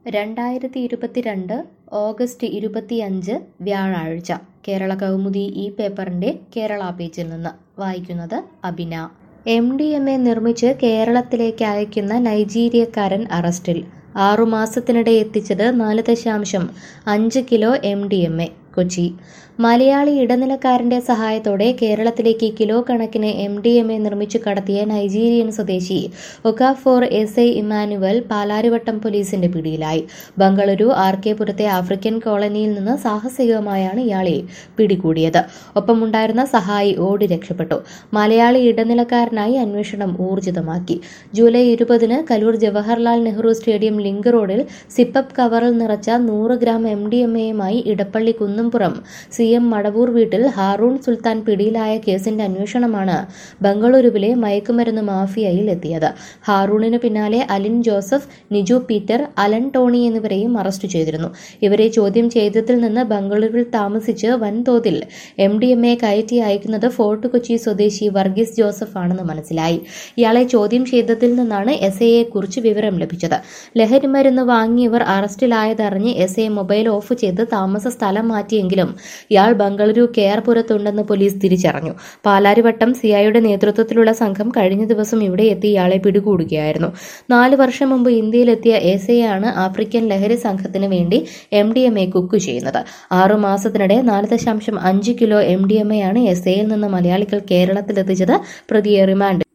രണ്ടായിരത്തി ഇരുപത്തിരണ്ട് ഓഗസ്റ്റ് ഇരുപത്തിയഞ്ച് വ്യാഴാഴ്ച കേരള കൗമുദി ഈ പേപ്പറിൻ്റെ കേരള പേജിൽ നിന്ന് വായിക്കുന്നത് Abina M D M A നിർമ്മിച്ച് കേരളത്തിലേക്ക് അയക്കുന്ന നൈജീരിയക്കാരൻ അറസ്റ്റിൽ ആറുമാസത്തിനിടെ എത്തിച്ചത് നാല് ദശാംശം അഞ്ച് kilo M D M A Kochi Malayali ഇടനിലക്കാരന്റെ സഹായത്തോടെ കേരളത്തിലേക്ക് കിലോ കണക്കിന് എം ഡി എം എ നിർമ്മിച്ചു കടത്തിയ നൈജീരിയൻ സ്വദേശി Okafor S I Emmanuel Palarivattom പോലീസിന്റെ പിടിയിലായി ബംഗളൂരു ആർ കെ പുരത്തെ ആഫ്രിക്കൻ കോളനിയിൽ നിന്ന് സാഹസികമായാണ് ഇയാളെ പിടികൂടിയത് ഒപ്പമുണ്ടായിരുന്ന സഹായി ഓടി രക്ഷപ്പെട്ടു മലയാളി ഇടനിലക്കാരനായി അന്വേഷണം ഊർജിതമാക്കി ജൂലൈ ഇരുപതിന് കലൂർ ജവഹർലാൽ നെഹ്റു സ്റ്റേഡിയം ലിങ്ക് റോഡിൽ സിപ്പപ്പ് കവറിൽ നിറച്ച നൂറ് ഗ്രാം എം ഡി എം എയുമായി ഇടപ്പള്ളി കുന്നുംപുറം സി എം മടവൂർ വീട്ടിൽ ഹാറൂൺ സുൽത്താൻ പിടിയിലായ കേസിന്റെ അന്വേഷണമാണ് ബംഗളൂരുവിലെ മയക്കുമരുന്ന് മാഫിയയിൽ എത്തിയത് ഹാറൂണിന് പിന്നാലെ Alin Joseph Niju Peter Alan Tony എന്നിവരെയും അറസ്റ്റ് ചെയ്തിരുന്നു ഇവരെ ചോദ്യം ചെയ്തതിൽ നിന്ന് ബംഗളൂരുവിൽ താമസിച്ച് വൻതോതിൽ എം ഡി എം എ കയറ്റി അയക്കുന്നത് ഫോർട്ട് കൊച്ചി സ്വദേശി വർഗീസ് ജോസഫ് ആണെന്ന് മനസ്സിലായി ഇയാളെ ചോദ്യം ചെയ്തതിൽ നിന്നാണ് എസ് ഐയെ കുറിച്ച് വിവരം ലഭിച്ചത് ലഹരി മരുന്ന് വാങ്ങിയവർ അറസ്റ്റിലായതറിഞ്ഞ് എസ് ഐ മൊബൈൽ ഓഫ് ചെയ്ത് താമസ സ്ഥലം മാറ്റിയെങ്കിലും ഇയാൾ ബംഗളൂരു കെയർപുരത്തുണ്ടെന്ന് പോലീസ് തിരിച്ചറിഞ്ഞു പാലാരിവട്ടം സിഐയുടെ നേതൃത്വത്തിലുള്ള സംഘം കഴിഞ്ഞ ദിവസം ഇവിടെ എത്തി ഇയാളെ പിടികൂടുകയായിരുന്നു നാല് വർഷം മുമ്പ് ഇന്ത്യയിലെത്തിയ എസ് ഐ ആണ് ആഫ്രിക്കൻ ലഹരി സംഘത്തിന് വേണ്ടി M D M A cook ചെയ്യുന്നത് ആറു മാസത്തിനിടെ നാല് ദശാംശം അഞ്ച് kilo M D M A ആണ് എസ് ഐയിൽ നിന്ന് മലയാളികൾ കേരളത്തിലെത്തിച്ചത് പ്രതിയെ റിമാൻഡ്